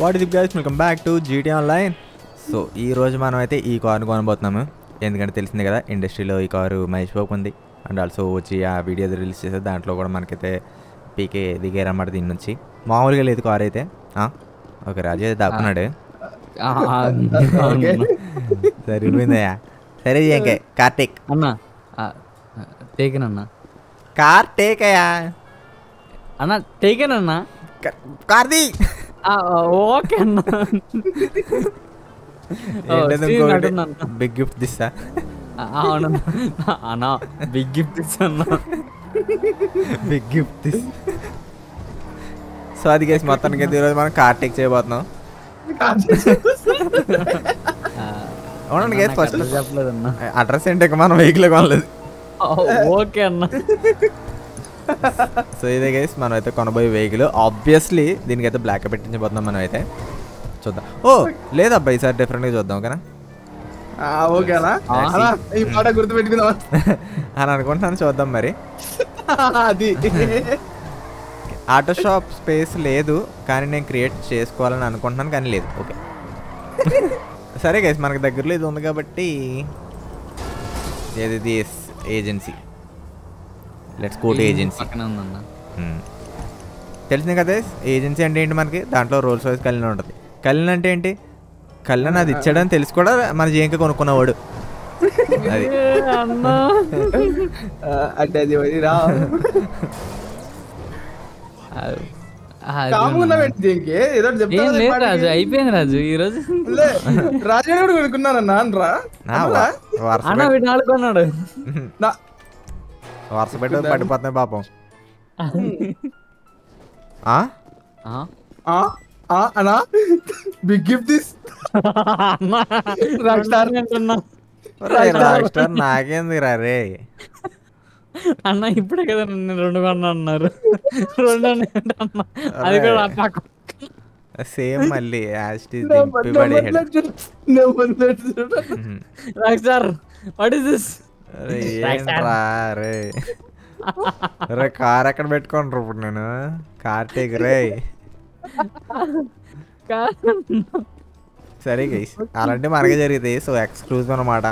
What is guys welcome back to GT online so ఈ రోజు మనం అయితే ఈ కారుని కొనబోతున్నాము ఎందుకంటే తెలిసింది కదా ఇండస్ట్రీలో ఈ కారు మహేష్ బాబు ఉంది అండ్ ఆల్సో వచ్చి ఆ వీడియో రిలీజ్ చేసే దాంట్లో కూడా మనకైతే పీకే దిగారన్నమాట దీని నుంచి మామూలుగా లేదు కారు అయితే ఆ? ఓకే రాజు అయితే దాక్కున్నాడు సరిపోయిందయ్యా సరే ఇంకే కార్ టేక్ అన్న టేకెన్ అన్న కార్ టేక్ అయ్యా అన్న టేకెన్ అన్న కార్ది ఓకే అన్న ఓ, screen కట్టుంది అన్న. బిగ్ గిఫ్ట్ దిస్తా ఆ, అవునన్న అన్న బిగ్ గిఫ్ట్ అన్న బిగ్ గిఫ్ట్ దిస్ సో అది కేసు మొత్తానికి అయితే ఈరోజు మనం కార్ టేక్ చేయబోతున్నాం అవునండి కేసు ఫస్ట్ చెప్పలేదు అన్న అడ్రస్ ఏంటి ఇక మనం వెహికల్ కొనలేదు ఓకే అన్న సో ఇదే గైస్ మనం అయితే కొనబోయే వెహికల్ ఆబ్వియస్లీ దీనికైతే బ్లాక్ పెట్టించబోతున్నాం మనం అయితే చూద్దాం ఓ లేదబ్బా ఈసారి డిఫరెంట్గా చూద్దాం ఓకేనా ఆ, ఓకేనా ఆ. అలా, ఈ మాట గుర్తుపెట్టుకుందాం అని అనుకుంటున్నాను చూద్దాం మరి అది ఆటో షాప్ స్పేస్ లేదు కానీ నేను క్రియేట్ చేసుకోవాలని అనుకుంటున్నాను కానీ లేదు ఓకే సరే గైస్ మనకి దగ్గరలో ఇది ఉంది కాబట్టి ఏది ఇది agency let's go to agency పక్కన ఉందన్న తెలిసింది కదా ఏజెన్సీ అంటే ఏంటి మనకి దాంట్లో రోల్స్ వైజ్ కళ్యాణ్ ఉంటుంది కళ్యాణ్ అంటే ఏంటి కళ్యాణ్ అది ఇచ్చాడని తెలిసి కూడా మన జేంక కొనుక్కున్నవాడు అది ఏ అన్న ఆ, అంటే అది మరి రా అది కాముగా ఉన్నావేంటి దీనికి ఏదో ఒకటి ఏం చెప్తావా లేదు పాటికి? రాజు అయిపోయింది రాజు ఈ రోజు లే, రాజుగారు కూడా కొనుక్కున్నానన్నా అనరా నా వ- వరుస అన్న పెట్టి- వీటిని ఆడుకున్నాడు నా వరుస పెట్టి పడిపోతున్నాయి పాపం ఆ? ఆ? ఆ, ఆ, అన్నా బిగ్ గిఫ్ట్ దిస్ అన్న రాక్ స్టార్. అంటున్నా. ఒరేయ్, రాక్ స్టార్ నాకేంది రా రే అన్న ఇప్పుడే కదా నేను రెండు కొన్నా అన్నారు రెండు అని అన్న అది కూడా ఆ పక్క సేమ్ మళ్ళీ యాజ్ దింపి పడేసాడు rock star what is this అరే రాక్ స్టార్. ఏంట్రా రే రే కార్ ఎక్కడ పెట్టుకోండి ఇప్పుడు నేను కార్ టేక్ రే సరే గైస్ అలాంటి మనకే జరుగుతాయి సో ఎక్స్క్లూజివ్ అనమాట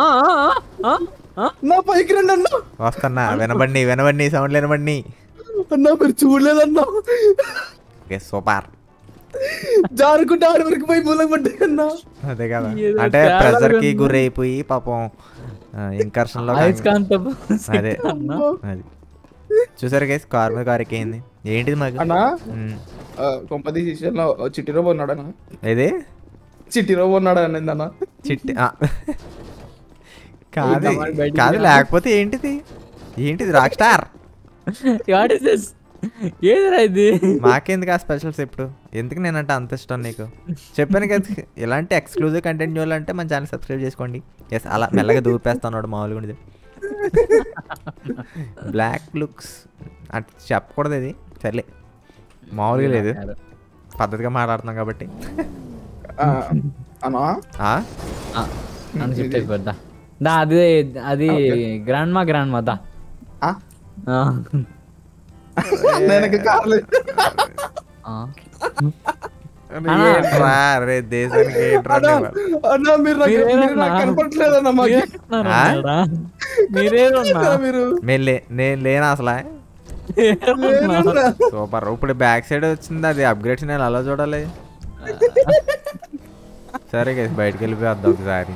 నా పైకి రండి అన్నా వస్తున్నా వినబండి వినబండి సౌండ్ వినబండి అన్నా మీరు చూడలేదన్నా ఓకే సూపర్ జారుకుంటే ఆడి వరకు పోయి మూలకు పడ్డాయి అన్నా అదే కదా ఏదో అంటే చాలా ప్రెజర్ కి ఉంది. గురైపోయి పాపం ఇంకర్షన్ లో అయస్కాంత అదే అది చూసారు గైస్ కార్ మీద కార్ ఎక్కింది ఏంటిది మాకు అన్నా ఉమ్. కొంపది శిష్యంలో చిట్టి రోబో ఉన్నాడు అన్న ఏది చిట్టి రోబో ఉన్నాడు అన్నది అన్న చిట్టి ఆ. కాదు ఈ బయటికి కాదు రా. లేకపోతే ఏంటిది ఏంటిది rock star what is this ఏదిరా ఇది మాకెందుకు ఆ స్పెషల్స్ ఇప్పుడు ఎందుకు నేనంటే అంత ఇష్టం నీకు చెప్పాను కదా ఇలాంటి ఎక్స్క్లూజివ్ కంటెంట్ చూడాలంటే మన ఛానల్ సబ్స్క్రైబ్ చేసుకోండి ఎస్ అలా మెల్లగా దూపేస్తున్నాడు మామూలుగా ఉండేది బ్లాక్ లుక్స్ అట్ చెప్పకూడదు ఇది సర్లే మామూలుగా లేదు పద్ధతిగా మాట్లాడుతున్నాం కాబట్టి ఆ, అన్నా ఆ? ఆ, అని చెప్తే పెద్ద దా అది అది గ్రాండ్ మా గ్రాండ్ మా దా ఆ? ఆ. నేను ఇంకా కార్లేదు ఆ. ఏంట్రా రే దేశానికి ఏంట్రా అన్నా నీవు? అన్నా మీరు నాకు మీరేనా? మీరు నాకు కనపడట్లేదన్నా మాకు మీరేమన్నారు ఆ? అన్నారా? మీరేమన్నా? కదా మీరు నేను లే నేను లేనా అసలు మీరేమన్నా? లేదన్నా. సూపర్ ఇప్పుడు బ్యాక్ సైడ్ వచ్చింది అది అప్గ్రేడ్స్ నేను అలా చూడాలి సరే గైస్ బయటకు వెళ్ళిపోద్దాం ఒకసారి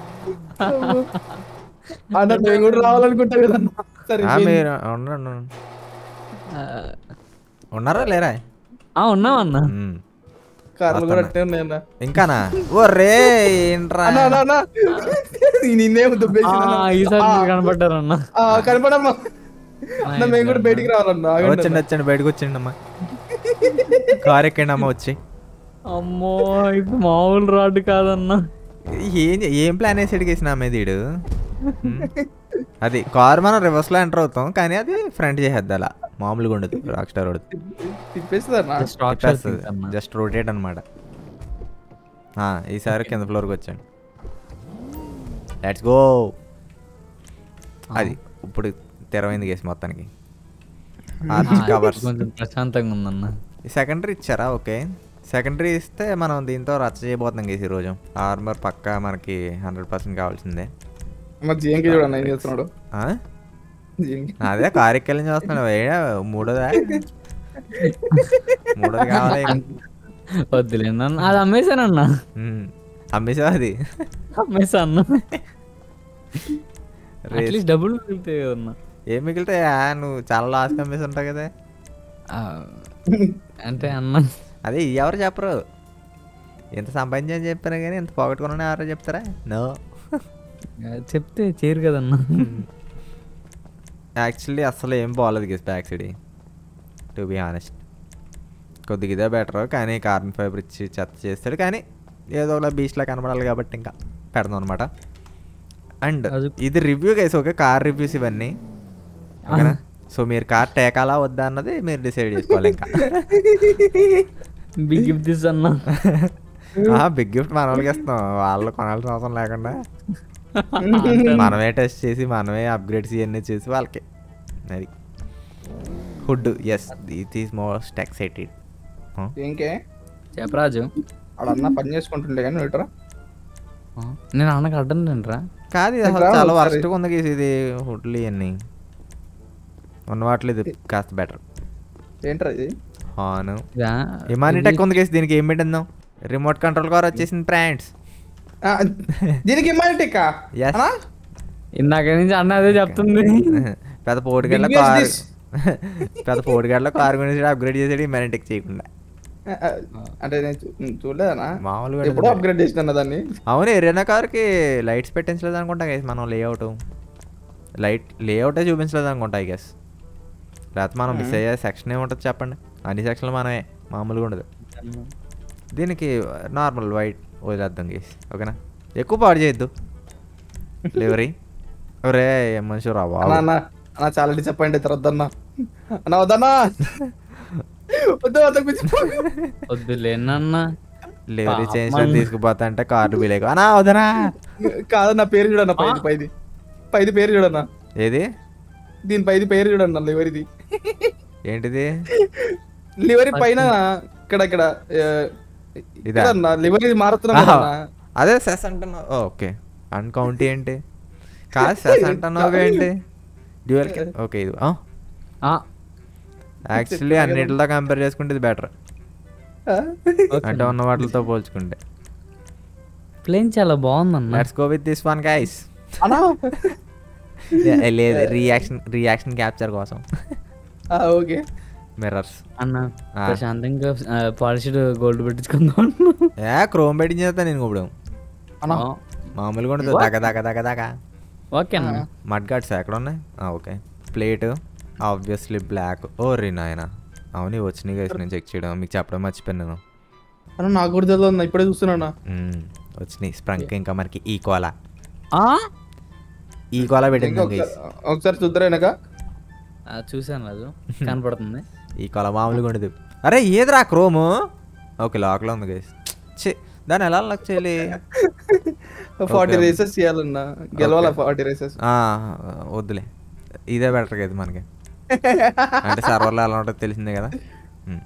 అన్న నేను కూడా రావాలనుకుంటా కదన్నా సరే ఆ, మీరు ఉండండి ఆ, ఉన్నారా లేరా ఆ, ఉన్నామన్నా ఉమ్. కార్లు కూడా అట్టే ఉన్నాయన్న ఇంకానా ఓ రే ఏంట్రా అన్నా అన్నా అన్నా నిన్నేం ఆ, దుబ్బేసిన ఈసారి మీరు కనపడ్డారన్నా కనపడమ్మా అన్న మేము కూడా బయటికి రావాలన్నా ఆగండి వచ్చండి అన్న. వచ్చండి బయటకు వచ్చండి అమ్మా కార్ ఎక్కండి అమ్మ వచ్చి అమ్మో ఇది మామూలు రాడ్ కాదన్నా ఏం ఏం ప్లాన్ వేసాడు కేసిన మీద వీడు ఉమ్. అది కార్ మనం రివర్స్ లో ఎంటర్ అవుతాం కానీ అది ఫ్రంట్ చేసేద్ది అలా మామూలుగా ఉండదు రాక్ స్టార్ వాడు తిప్పేస్తుంది అన్న స్ట్రక్చర్ అన్నా జస్ట్ రొటేట్ అనమాట ఈసారి కింద ఫ్లోర్కి వచ్చాను లెట్స్ గో అది ఇప్పుడు తెరవైంది కేసు మొత్తానికి కవర్స్ కొంచెం ప్రశాంతంగా ఉందన్న సెకండరీ ఇచ్చారా ఓకే సెకండరీ ఇస్తే మనం దీంతో రచ్చ చేయబోతున్నాం గేసి ఈరోజు ఆర్మర్ పక్కా మనకి హండ్రెడ్ పర్సెంట్ కావాల్సిందే మా జిఎంకి చూడండి ఏం చేస్తున్నాడు ఆ? జిఎంకి అదే కారెక్కెళ్ళి చూస్తున్నాడు వేడా మూడోదా మూడోది కావాలి వద్దులేండి అన్న అది అమ్మేశానన్న ఉమ్. అమ్మేసావు అది అమ్మేసా అన్న రేస్ అట్లీస్ట్ డబ్బులు మిగులుతాయి కదన్న ఏం మిగిలితే నువ్వు చాలా లాస్ట్ అమ్మేసి ఉంటావు కదా ఆ, అంటే అన్న అదే ఎవరు చెప్పరు ఎంత సంపాదించని చెప్పాను కానీ ఎంత పోగొట్టుకున్నా ఎవరో చెప్తారా నో చెప్తే చేయరు కదన్న యాక్చువల్లీ అసలు ఏం బాగాలేదు guess back side to be honest కొద్దిగా ఇదే బెటర్ కానీ కార్బన్ ఫైబర్ ఇచ్చి చెత్త చేస్తాడు కానీ ఏదో ఒకలా బీచ్లా కనబడాలి కాబట్టి ఇంకా పెడదాం అనమాట అండ్ అది- ఇది review guys okay car reviews ఇవన్నీ ఓకేనా సో మీరు కార్ టేకాలా వద్దా అన్నది మీరు డిసైడ్ చేసుకోవాలి ఇంకా బిగ్ గిఫ్ట్ దిస్ అన్న బిగ్ గిఫ్ట్ మన వాళ్ళకి ఇస్తాం వాళ్ళు కొనాల్సిన అవసరం లేకుండా మనమే టెస్ట్ చేసి మనమే అప్గ్రేడ్స్ ఇవన్నీ చేసి వాళ్ళకి అది hood yes it is most excited GMK చెప్పరాజు ఆడన్న పని చేసుకుంటుండే కానీ నువ్వు ఇటురా. ఆ, నేను అన్నకు అడ్డం తింటరా కాదు ఇది అసలు రా చాలా ఒకసారి. వర్స్ట్గా ఉంది గీసి ఇది హుడ్లు ఇవన్నీ ఉన్న వాటిలో ఇది కాస్త బెటర్ ఏంట్రా ఇది హాను ఇమానిటెక్ ఉంది కేసు దీనికి ఏం పెట్టిందాం రిమోట్ కంట్రోల్ కార్ వచ్చేసింది ఫ్రాండ్స్ ఆ, దీనికి ఇమ్మానిటికా ఎస్ ఇందాక నుంచి అన్న అదే చెప్తుంది పెద్ద పోటుగడ్ల Big కార్ this. పెద్ద పోటుగడ్ల కార్ గురించి అప్గ్రేడ్ చేసాడు ఇమానిటెక్ చేయకుండా అంటే నేను చూ- ఉమ్, చూడలేదనా మామూలుగా ఎప్పుడో అప్గ్రేడ్ చేసిన దాన్ని అవును ఎరేనా కార్కి లైట్స్ పెట్టించలేదు అనుకుంటా గైస్ మనం లేఅవుట్ లైట్ లేఅవుటే చూపించలేదు అనుకుంటా ఐ గెస్ లేకపోతే మనం మిస్ అయ్యే సెక్షన్ ఏముంటుంది చెప్పండి అన్ని సెక్షన్లు మనమే మామూలుగా ఉండదు దీనికి నార్మల్ వైట్ వదిలేద్దాం గేసి ఓకేనా ఎక్కువ పాడు చేయొద్దు డెలివరీ ఒరే ఏం మనిషి రా అన్న బాబు అన్న అన్న చాలా డిసప్పాయింట్ అవుతారు వద్దన్నా అన్న వద్దన్నా వద్దు వద్ద వద్దులేనన్న డెలివరీ పాపం. చేయించిన తీసుకుపోతా అంటే కార్డు బిలేకు అనా వదనా కాదన్న పేరు చూడన్న పైది పైది పైది పేరు చూడన్న ఏది దీని పైది పేరు చూడన్న లివరీది ఏంటిది లివరీ పైన ఇక్కడ ఇక్కడ ఇదా? ఇదన్న లివరీ మారుతున్నాం ఆహా. కదన్నా. అదే సెస్ అంటున్నావు ఓకే అన్కౌంట్ ఏంటి కాదు సెస్ అంటున్నావు ఏంటి డ్యూయల్ ఓకే ఇది ఆ, యాక్చువల్లీ అన్నిటితో కంపేర్ చేసుకుంటే ఇది బెటర్ ఆ? అంటే ఉన్న వాటితో పోల్చుకుంటే ప్లేన్ చాలా బాగుందన్న let's go with this one guys అన్నా లేదు రియాక్షన్ రియాక్షన్ క్యాప్చర్ కోసం ఆ, ఓకే మిర్రర్స్ అన్న ఆ. ప్రశాంతంగా పాలిష్డ్ గోల్డ్ పెట్టించుకుందాం ఏ క్రోమ్ బెట్టింగ్ చేస్తా నేను ఇప్పుడు అన్నా ఆ, మామూలుగా ఉండదు దగ దగ దగ దగ ఓకే అన్న మడ్ గార్డ్స్ ఎక్కడ ఉన్నాయి ఓకే ప్లేట్ ఆబ్వియస్లీ బ్లాక్ ఓ రీ నాయన అవును ఇవి వచ్చినాయి గైస్ నేను చెక్ చేయడం మీకు చెప్పడం మర్చిపోయాను నేను అన్న నాకు కూడా తెలియదు అన్న ఇప్పుడే చూస్తున్నా మ్మ్. వచ్చినాయి స్ప్రంక్ ఇంకా మనకి ఈ కోలా ఆ? ఈ కోలా పెట్టింది గైస్ ఒకసారి చూద్దరు వెనక ఆ, చూశాను రాజు కనపడుతుంది ఈ కోల మామూలుగా ఉండదు అరే ఏదిరా క్రోము ఓకే లాక్లో ఉంది గైస్ ఛీ దాన్ని ఎలా లాక్ చేయాలి ఫార్టీ Okay. రేసెస్ చేయాలన్నా గెలవాల ఫార్టీ రేసెస్ ఆ, వద్దులే ఇదే బెటర్ కదా మనకి అంటే సర్వర్లో ఎలా ఉంటుందో తెలిసిందే కదా మ్మ్.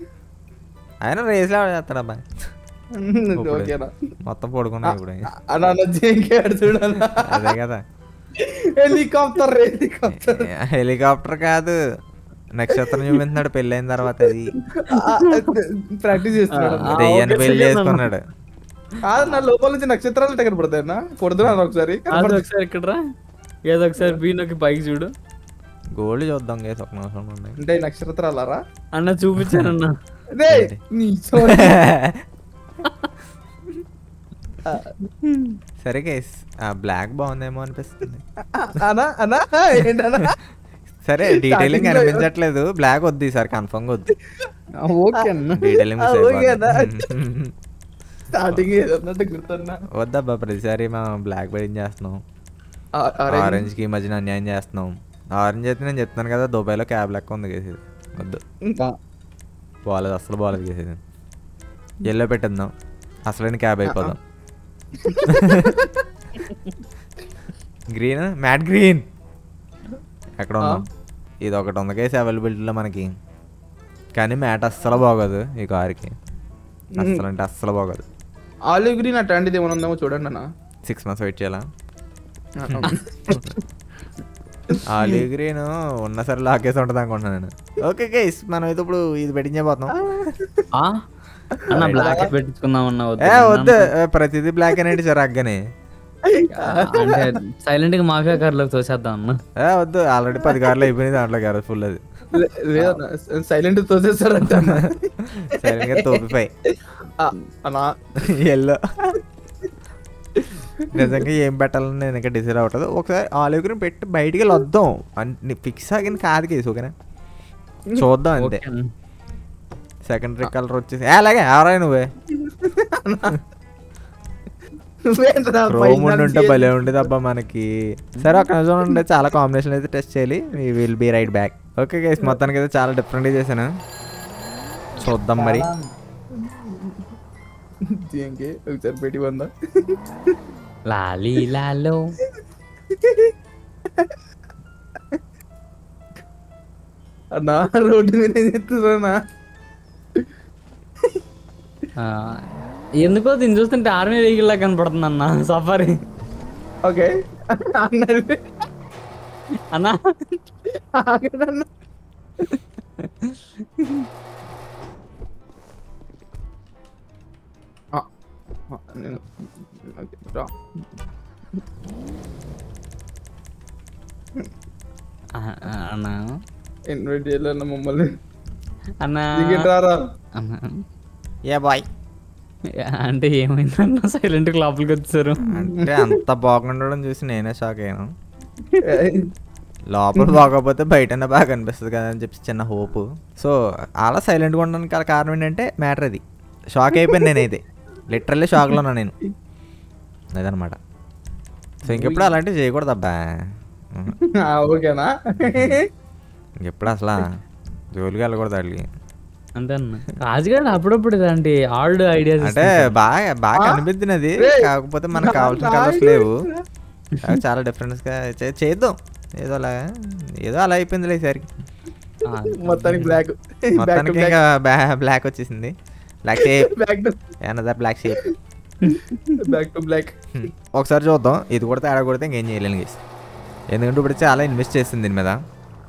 ఆయన రేస్లో చేస్తాడు అబ్బాయి ఇప్పుడు. ఓకేనా మొత్తం పడుకున్నా ఇప్పుడు అన్న అన్న జేకే చూడన్నా అదే కదా హెలికాప్టర్ హెలికాప్టర్ హెలికాప్టర్ కాదు నక్షత్రం చూపించినాడు పెళ్ళైన తర్వాత అది ప్రాక్టీస్ చేస్తున్నాడు ఆ, దెయ్యాన్ని ఓకే, పెళ్లి సరే చేసుకున్నాడు కాదు నా లోపల నుంచి నక్షత్రాలు ఎక్కడ పడతాయన్నా కొడుతున్నాను ఒకసారి అది ఒకసారి ఇక్కడ రా ఏదో ఒకసారి బీనోకి పైకి చూడు గోల్డ్ చూద్దాం గేస్ ఒక నిమిషం ఉండండి. అంటే ఈ నక్షత్రాలరా అన్న చూపించానన్న రే ఏంటి? నీ సోని. సరే గేస్ ఆ బ్లాక్ బాగుందేమో అనిపిస్తుంది అనా అనా ఏంటన్నా సరే డీటెయిలింగ్ Starting లో- కనిపించట్లేదు బ్లాక్ వద్దు ఈసారి కన్ఫర్మ్ వద్దు ఓకే అన్న డీటెయిలింగ్ ఆ, ఓకేనా? స్టార్టింగ్ ఏదన్నట్టు గుర్తున్నా వద్దబ్బా ప్రతిసారి మనం బ్లాక్ బెడింగ్ చేస్తున్నాం ఆరెంజ్ కి ఈ మధ్యన అన్యాయం చేస్తున్నాం ఆరెంజ్ అయితే నేను చెప్తున్నాను కదా దుబాయ్లో క్యాబ్ లెక్క ఉంది కేసేది వద్దు బాగాలేదు అసలు బాగాలేదు కేసేది ఎల్లో పెట్టిద్దాం అసలైన క్యాబ్ అయిపోదాం గ్రీన్ మ్యాట్ గ్రీన్ ఎక్కడ ఉన్నాం ఇది ఒకటి ఉంది కేసు అవైలబిలిటీలో మనకి కానీ మ్యాట్ అస్సలు బాగోదు ఈ కార్కి అస్సలు అంటే అస్సలు బాగోదు ఆలివ్ గ్రీన్ అట్లాంటిది ఏమైనా ఉందేమో చూడండి అన్న సిక్స్ మంత్స్ వెయిట్ చేయాలా ఆలివ్ గ్రీన్ ఉన్న సరే లాకేసి ఉంటుంది అనుకుంటున్నాను నేను ఓకే గైస్ మనం అయితే ఇప్పుడు ఇది పెట్టించబోతున్నాం ఆ? అన్న బ్లాక్ పెట్టించుకుందాం అన్న ఏ వద్దు ఏ, ప్రతిదీ బ్లాక్ అనేది సార్ అగ్గనే అంటే సైలెంట్ గా మాఫియా కార్లోకి తోసేద్దాం అన్న ఏ వద్దు ఆల్రెడీ పది కార్లు అయిపోయింది దాంట్లో కారు ఫుల్ అది లే- లేదన్న సైలెంట్ తోసేస్తారంట అన్న. సరిగ్గా తోపిపోయి ఆ, అన్నా ఎల్లో నిజంగా ఏం పెట్టాలని నేను ఇంకా డిసైడ్ అవ్వట్లేదు ఒకసారి ఆలివ్ గ్రీన్ పెట్టి బయటికి వెళ్ళి వద్దాం అంటే ఫిక్స్ ఆగిన కాదు కేసు ఓకేనా చూద్దాం అంతే ఓకే అన్న. సెకండరీ కలర్ వచ్చేసి ఏ, అలాగే ఎవరా నువ్వే నువ్వేంట్రా క్రోమ్ ఉండి ఉంటే పైన భలే ఉండేది అబ్బా మనకి సరే ఒక నిమిషం ఉండే చాలా కాంబినేషన్ అయితే టెస్ట్ చేయాలి will be right back okay guys మొత్తానికి అయితే చాలా డిఫరెంట్ చేశాను చూద్దాం మరి దీనికి ఒకసారి పెట్టి వందా లాలీ లాలో అన్నా రోడ్డు మీద ఏం చేస్తున్నానా ఆ, ఎందుకో దీన్ని చూస్తుంటే ఆర్మీ వెహికల్ లా కనపడుతుంది అన్న సఫారీ ఓకే అన్నది అన్నా ఆగదన్న ఆ, ఆ, నేను ఓకే, రా. ఆ, ఆ, అన్నా ఇన్వైట్ చేయాలన్న మమ్మల్ని అన్నా టికెట్ రారా అన్నా ఏ బాయ్ అంటే ఏమైందన్న సైలెంట్ లోపలికి వచ్చారు అంటే అంత బాగుండడం చూసి నేనే షాక్ అయ్యాను లోపల బాగోకపోతే బయటనే బాగా అనిపిస్తుంది కదా అని చెప్పి చిన్న హోప్ సో అలా సైలెంట్గా ఉండడానికి గల కారణం ఏంటంటే మ్యాటర్ అది షాక్ అయిపోయాను నేనైతే లిటరల్లీ షాక్లో ఉన్నా నేను అదనమాట సో ఇంకెప్పుడు అలాంటివి చేయకూడదు అబ్బా ఉహు. ఆ, ఓకేనా ఇంకెప్పుడు అసలు జోలికి వెళ్ళకూడదు వాళ్ళకి అంతే అన్న రాజుగారు అప్పుడప్పుడు ఇలాంటి ఆల్డ్ ఐడియాస్ అంటే బాగా బాగా అనిపిద్ది అది కాకపోతే మనకు కావాల్సిన కలర్స్ లేవు అవి చాలా డిఫరెన్స్గా చే- చేద్దాం ఏదో అలా ఏదో అలా అయిపోయింది ఈసారికి మొత్తానికి బ్లాక్ మొత్తానికి ఇంకా బ్లాక్ వచ్చేసింది black shape back to another black shape back to black ఒకసారి చూద్దాం ఇది కూడా తేడా కొడితే ఇంకేం చేయలేను గేసి ఎందుకంటే ఇప్పుడు చాలా ఇన్వెస్ట్ చేసింది దీని మీద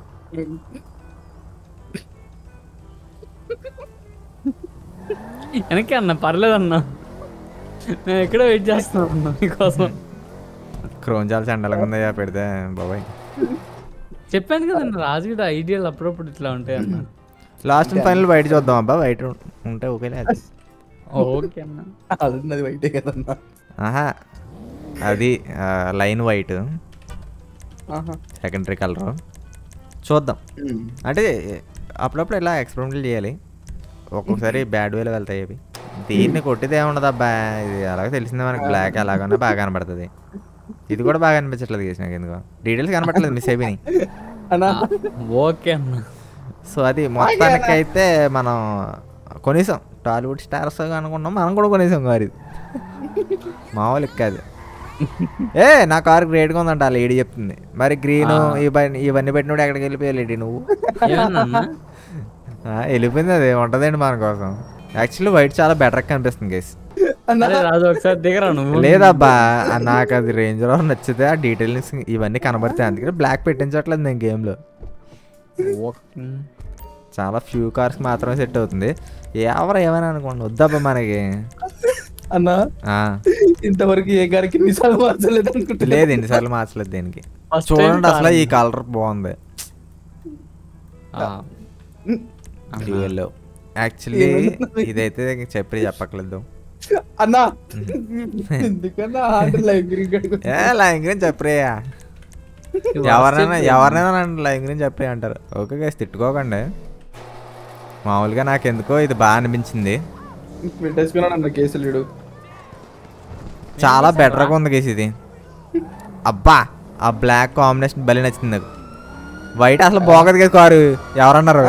వెనక్కి అన్న పర్లేదన్న మేము ఎక్కడో వెయిట్ చేస్తున్నాం అన్న మీకోసం క్రోన్ చాలా చండాలంగా ఉందయ్యా పెడితే బాబాయ్ చెప్పాను కదన్న రాజుగారు ఐడియాలు అప్పుడప్పుడు ఇట్లా ఉంటాయి అన్న లాస్ట్ అండ్ ఫైనల్ వైట్ చూద్దాం అబ్బా వైట్ ఉంటే ఓకే లేదు ఓకే అన్న అది వైటే కదన్నా ఆహా అది లైన్ వైట్ ఆహా. సెకండరీ కలర్ చూద్దాం ఉమ్. అంటే అప్పుడప్పుడు ఇలా ఎక్స్పెరిమెంట్లు చేయాలి ఒక్కొక్కసారి బ్యాడ్ వేలో వెళ్తాయి అవి దీన్ని కొట్టితే ఏముండదు అబ్బా ఇది అలాగే తెలిసిందే మనకి బ్లాక్ ఎలాగన్నా బాగా కనబడుతుంది ఇది కూడా బాగా అనిపించట్లేదు చేసి నాకు ఎందుకో డీటెయిల్స్ కనబడట్లేదు మిస్ అయిపోయినాయి అన్నా ఓకే అన్న సో అది మొత్తానికైతే మనం కొనేసాం టాలీవుడ్ స్టార్స్ అనుకున్నాం మనం కూడా కొనేసాం కారు ఇది మామూలు కాదు ఏ నా కారు గ్రేట్గా ఉందంట ఆ లేడీ చెప్తుంది మరి గ్రీన్ ఇవన్నీ ఇవన్నీ పెట్టినప్పుడు ఎక్కడికి వెళ్ళిపోయావు లేడీ నువ్వు ఏమన్నా అన్న ఆ, వెళ్ళిపోయింది అది ఉంటదండి మన కోసం యాక్చువల్లీ వైట్ చాలా బెటర్ కనిపిస్తుంది గైస్ అన్నా అరే రాజు ఒకసారి దిగరా నువ్వు లేదబ్బా ఆ, నాకు అది రేంజ్ రోవర్ నచ్చితే ఆ డీటెయిల్స్ ఇవన్నీ కనబడతాయి అందుకని బ్లాక్ పెట్టించట్లేదు నేను గేమ్లో ఓకే. చాలా ఫ్యూ కార్స్ మాత్రమే సెట్ అవుతుంది ఎవరు ఏమైనా అనుకోండి వద్దబ్బా మనకి అన్నా ఆ, ఇంతవరకు ఏ గారికి మిసాలు మార్చలేదు అనుకుంటా లేదు ఎన్నిసార్లు మార్చలేదు దీనికి First చూడండి time అసలు ఈ కాదు. కలర్ బాగుంది ఆ, డ్యూయల్లో యాక్చువల్లీ ఇదైతే చెప్పి చెప్పట్లేదు అన్నా ఎందుకన్నా ఆట లైవ్ గ్రీన్ కట్టుకో ఏ లైన్ గురించి చెప్పరియా ఇది ఎవరైనా WhatsApp ఎవరైనా నన్ను లైన్ గురించి చెప్పే అంటారు ఓకే గైస్ తిట్టుకోకండి మామూలుగా నాకు ఎందుకో ఇది బాగా అనిపించింది పెట్టేసుకున్నాడు అన్న కేసులు వీడు చాలా బెటర్గా ఉంది గేస్ ఇది అబ్బా ఆ బ్లాక్ కాంబినేషన్ భలే నచ్చింది నాకు వైట్ అసలు బాగోదు కదా కారు ఎవరన్నారు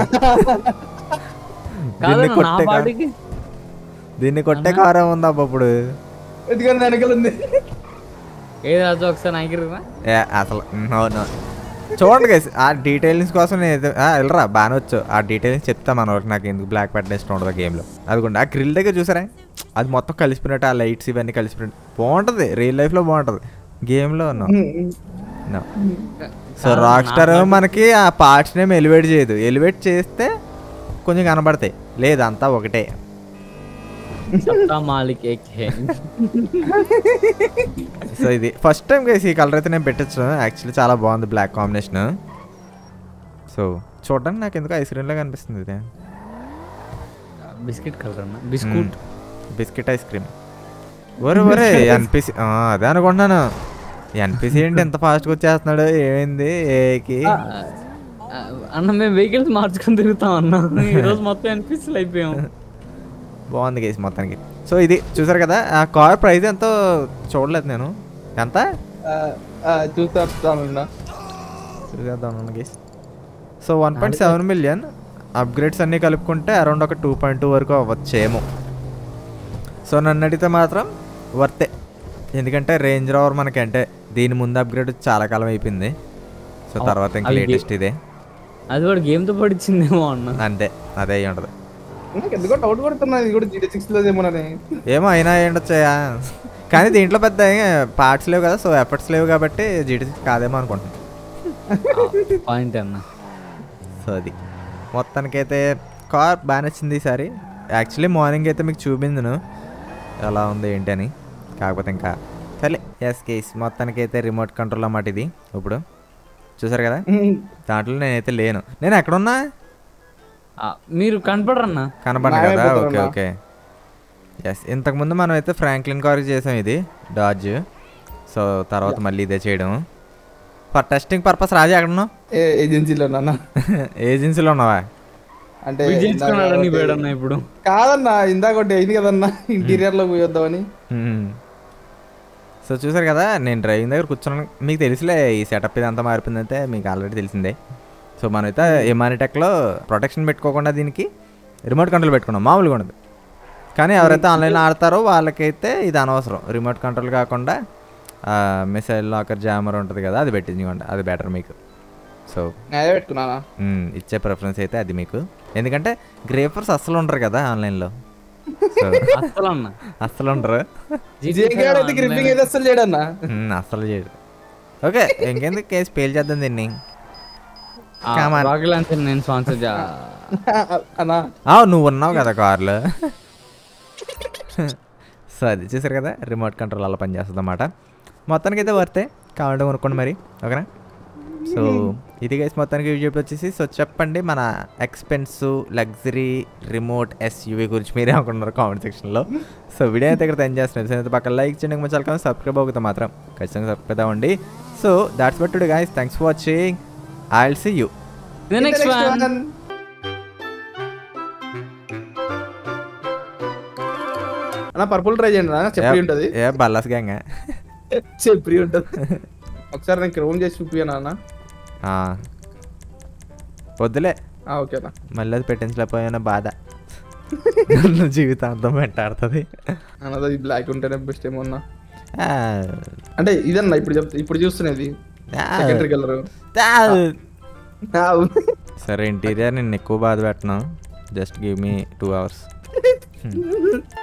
దీన్ని కాదన్న, నా కొట్టే కారు పాటికి దీన్ని కొట్టే కారు ఉంది అబ్బా ఇప్పుడు ఎందుకని వెనకాల ఉంది ఏది రాజు ఒకసారి నాయకురా ఏ అసలు నో నో చూడండి గైస్ ఆ డీటెయిల్స్ కోసం నేను ఏదో- ఆ, వెళ్ళరా బాగానే వచ్చు ఆ డీటెయిల్స్ చెప్తా మన వరకు నాకు ఎందుకు బ్లాక్ పెట్టడం ఇష్టం ఉండదు గేమ్లో అదిగోండి ఆ గ్రిల్ దగ్గర చూసారా అది మొత్తం కలిసిపోయినట్టు ఆ లైట్స్ ఇవన్నీ కలిసిపోయినట్టు బాగుంటుంది రియల్ లైఫ్లో బాగుంటుంది గేమ్లో నో సో రాక్ స్టార్ మనకి ఆ పార్ట్స్ నేమ్ ఎలివేట్ చేయదు ఎలివేట్ చేస్తే కొంచెం కనబడతాయి లేదు అంతా ఒకటే సప్తా మాలిక్ ఏక్ హే సో ఇది ఫస్ట్ టైం గైస్ ఈ కలర్ అయితే నేను పెట్టచ్చు యాక్చువల్లీ చాలా బాగుంది బ్లాక్ కాంబినేషన్ సో చూడడానికి నాకు ఎందుకు ఐస్ క్రీమ్లో కనిపిస్తుంది ఇది బిస్కెట్ కలర్ అన్న బిస్కూట్ బిస్కెట్ ఐస్ క్రీమ్ ఒరే ఒరే ఎన్పిసి అదే అనుకుంటున్నాను ఎన్పిసి ఏంటి ఎంత ఫాస్ట్గా వచ్చేస్తున్నాడు ఏమైంది ఏకి ఆ, ఆ, అన్న మేము వెహికల్స్ మార్చుకొని తిరుగుతాం అన్న ఈరోజు మొత్తం అనిపిస్తుంది అయిపోయాం బాగుంది గేస్ మొత్తానికి సో ఇది చూసారు కదా ఆ కార్ ప్రైస్ ఎంతో చూడలేదు నేను ఎంత చూస్తాను చూసేద్దాం guys so one point seven million upgrades అన్నీ కలుపుకుంటే అరౌండ్ ఒక టూ పాయింట్ టూ వరకు అవ్వచ్చేమో సో నన్ను అడిగితే మాత్రం వర్తే ఎందుకంటే రేంజ్ రోవర్ మనకి అంటే దీని ముందు అప్గ్రేడ్ చాలా కాలం అయిపోయింది సో అవు- తర్వాత ఇంకా అవి లేటెస్ట్ ఇదే అది కూడా గేమ్ తో పడిచ్చిందేమో అన్న అంతే అదే అయ్యి ఉండదు నాకు ఎందుకో డౌట్ కొడుతున్నా ఇది కూడా జీటీ సిక్స్ లో ఏమోనని ఏమో అయినా అయ్యి ఉండొచ్చాయా కానీ దీంట్లో పెద్ద పార్ట్స్ లేవు కదా సో ఎఫర్ట్స్ లేవు కాబట్టి జీటీ కాదేమో అనుకుంటున్నాను పాయింట్ అన్న సో అది మొత్తానికైతే కార్ బాగా నచ్చింది ఈసారి యాక్చువల్లీ మార్నింగ్ అయితే మీకు చూపించను ఎలా ఉంది ఏంటి అని కాకపోతే ఇంకా సరే ఎస్ కేస్ మొత్తానికైతే రిమోట్ కంట్రోల్ అన్నమాట ఇది ఇప్పుడు చూసారు కదా దాంట్లో నేనైతే లేను నేను ఎక్కడున్నా ఆ, మీరు కనపడరన్న కనపడను కదా ఓకే మాయమైపోతారన్నా. ఓకే ఎస్ ఇంతకుముందు మనం అయితే ఫ్రాంక్లిన్ కార్ చేసాం ఇది డాజ్ సో తర్వాత మళ్ళీ ఇదే చేయడం ఫర్ టెస్టింగ్ పర్పస్ రాజా ఎక్కడున్నావు ఏజెన్సీలో నాన్న ఏజెన్సీలో ఉన్నావా అంటే వీడు ఇందాక చేసుకున్నాడని ఒకటి- వేడన్న ఇప్పుడు కాదన్నా ఇందాక ఒకటి అయింది కదన్నా ఇంటీరియర్ లో పోయొద్దామని మ్మ్. సో చూసారు కదా నేను డ్రైవింగ్ దగ్గర కూర్చున్నాను మీకు తెలిసిలే ఈ సెటప్ ఇదంతా మారిపోయిందంటే మీకు ఆల్రెడీ తెలిసిందే సో మనమైతే ఎమానిటెక్లో ప్రొటెక్షన్ పెట్టుకోకుండా దీనికి రిమోట్ కంట్రోల్ పెట్టుకున్నాం మామూలుగా ఉండదు కానీ ఎవరైతే ఆన్లైన్లో ఆడతారో వాళ్ళకైతే ఇది అనవసరం రిమోట్ కంట్రోల్ కాకుండా మిసైల్ లాకర్ జామర్ ఉంటుంది కదా అది పెట్టించుకోండి అది బెటర్ మీకు సో అదే పెట్టుకున్నానా మ్మ్, ఇచ్చే ప్రిఫరెన్స్ అయితే అది మీకు ఎందుకంటే గ్రేఫర్స్ అస్సలు ఉండరు కదా ఆన్లైన్లో సో అసలు అన్న అస్సలు ఉండరు జీకేడ్ అయితే గ్రిప్పింగ్ అయితే అసలు చేయడన్నా మ్మ్, అస్సలు చేయడు ఓకే ఇంకెందుకు కేసు పేల్ చేద్దాం దీన్ని Come on. రాకెల్ లాంచర్ నేను స్పాన్సర్ చే అన్నా ఆ, నువ్వు ఉన్నావు కదా కార్లో సో అది చూసారు కదా రిమోట్ కంట్రోల్ అలా పనిచేస్తుంది అన్నమాట మొత్తానికి అయితే వర్తే కావాలంటే కొనుక్కోండి మరి ఓకేనా సో ఇది గైస్ మొత్తానికి యూజ్ వచ్చేసి సో చెప్పండి మన ఎక్స్పెన్స్ లగ్జరీ రిమోట్ ఎస్యూవీ గురించి మీరే అనుకున్నారు కామెంట్ సెక్షన్లో సో వీడియో అయితే ఇక్కడ ఎంజాయ్ చేస్తున్నాను సో అయితే పక్కన లైక్ చేయండి మంచి కానీ సబ్స్క్రైబ్ అవుతుంది మాత్రం ఖచ్చితంగా సబ్స్క్రైబ్ అవ్వండి so that's but today guys thanks for watching I will see you next one అన్న పర్పుల్ ట్రై చేయండి అన్న చెప్పి ఉంటది ఏ బల్లాస్ గ్యాంగ్ చెప్పి ఉంటది ఒకసారి నేను క్రోమ్ చేసి చూపియనా అన్న వద్దులే ఆ, ఓకేనా మళ్ళీ అది పెట్టించలేకపోయిన బాధ నన్ను జీవితాంతం వెంటాడుతుంది అన్నది బ్లాక్ ఉంటేనే బెస్ట్ ఏమో అన్న ఆ, అంటే ఇదన్నా ఇప్పుడు చెప్తా ఇప్పుడు చూస్తున్నది ఆ, సెకండరీ కలర్ ఆ. సరే ఇంటీరియర్ నేను ఎక్కువ బాధ పెట్టను just give me two hours